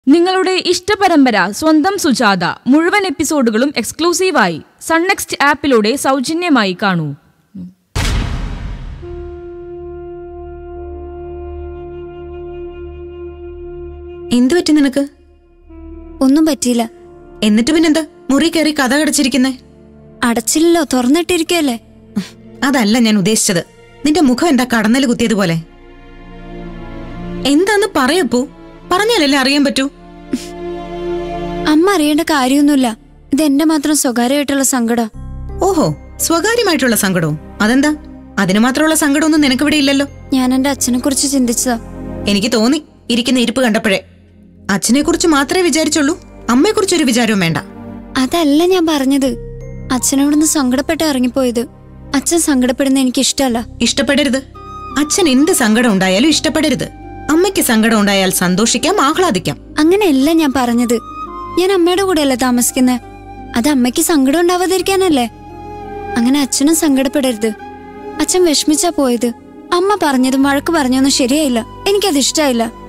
നിങ്ങളുടെ ഇഷ്ടപരമ്പര സ്വന്തം സുജാത മുഴുവൻ എപ്പിസോഡുകളും എക്സ്ക്ലൂസീവായി സൺനെക്സ്റ്റ് ആപ്പിലൂടെ സൗജന്യമായി കാണൂ എന്തു പറ്റി നിനക്ക് ഒന്നും പറ്റിയില്ല എന്നിട്ട് പിന്നെന്താ മുറി കയറി കഥ കടച്ചിരിക്കുന്നേ അടച്ചില്ലല്ലോ തുറന്നിട്ടിരിക്കല്ലേ അതല്ല ഞാൻ ഉദ്ദേശിച്ചത് നിന്റെ മുഖം എന്താ കടന്നല് കുത്തിയതുപോലെ എന്താന്ന് പറയപ്പൂ പറഞ്ഞാലല്ലേ അറിയാൻ പറ്റൂ അമ്മ അറിയേണ്ട കാര്യമൊന്നുമില്ല ഇത് എന്റെ മാത്രം സ്വകാര്യമായിട്ടുള്ള സങ്കടം ഓഹോ സ്വകാര്യമായിട്ടുള്ള സങ്കടവും അതെന്താ അതിന് മാത്രമുള്ള സങ്കടമൊന്നും നിനക്കിവിടെ ഇല്ലല്ലോ ഞാൻ എന്റെ അച്ഛനെ കുറിച്ച് ചിന്തിച്ചതാ എനിക്ക് തോന്നി ഇരിക്കുന്ന ഇരിപ്പ് കണ്ടപ്പോഴേ അച്ഛനെ കുറിച്ച് മാത്രമേ വിചാരിച്ചുള്ളൂ അമ്മയെ കുറിച്ചൊരു വിചാരവും വേണ്ട അതല്ല ഞാൻ പറഞ്ഞത് അച്ഛനോടൊന്ന് സങ്കടപ്പെട്ട് ഇറങ്ങിപ്പോയത് അച്ഛൻ സങ്കടപ്പെടുന്ന എനിക്ക് ഇഷ്ടമല്ല ഇഷ്ടപ്പെടരുത് അച്ഛൻ എന്ത് സങ്കടം ഉണ്ടായാലും ഇഷ്ടപ്പെടരുത് അമ്മയ്ക്ക് സങ്കടം ഉണ്ടായാൽ സന്തോഷിക്കാം ആഹ്ലാദിക്കാം അങ്ങനെയല്ല ഞാൻ പറഞ്ഞത് ഞാൻ അമ്മയുടെ കൂടെയല്ലേ താമസിക്കുന്നത് അത് അമ്മയ്ക്ക് സങ്കടം ഉണ്ടാവാതിരിക്കാനല്ലേ അങ്ങനെ അച്ഛനും സങ്കടപ്പെടരുത് അച്ഛൻ വിഷമിച്ചാ പോയത് അമ്മ പറഞ്ഞതും വഴക്ക് പറഞ്ഞൊന്നും ശരിയായില്ല എനിക്കത് ഇഷ്ടമായില്ല